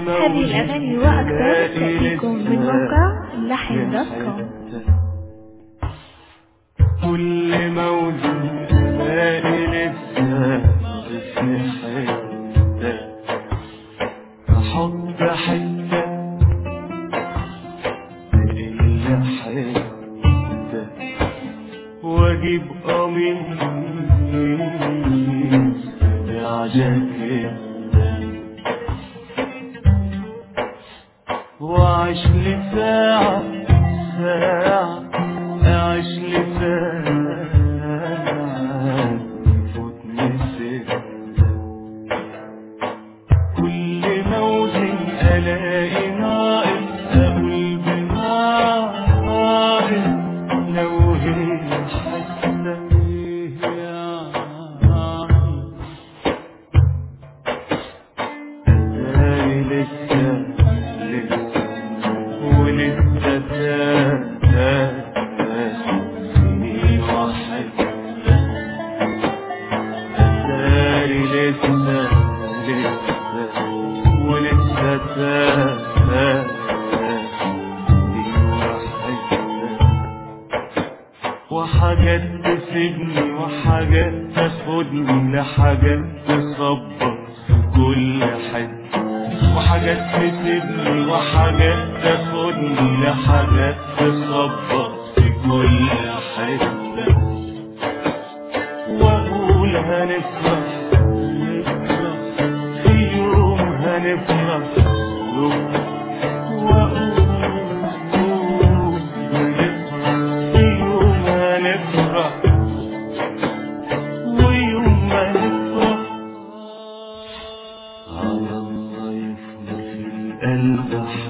هذه الأغاني وأكثر تأتيكم من موقع لحن دوت كوم كل موجود الاقي لسه اسمي حته احط حته الا حته واجيب قميص بعجاكيته وعيش لي ساعة ساعة أعيش لي ساعة فوتني ستة كل موزن ألاقي ناقص أقول بناقص لو هي حاسة بيه يعني أتاري لسه لسه ولسه تاتا سنين وحدة أتاري لسه لسه ولسه تاتا سنين وحدة وحاجات تسيبني وحاجات تاخدني لحاجات تصبر في كل حتة وحاجات تسيبني وحاجات تاخدني لحاجات تصبر في كل حتة واقول هنفرح نفرح في يوم هنفرح يوم واقول هنفرح في يوم هنفرح ويوم ما نفرح على الله يفضل في القلب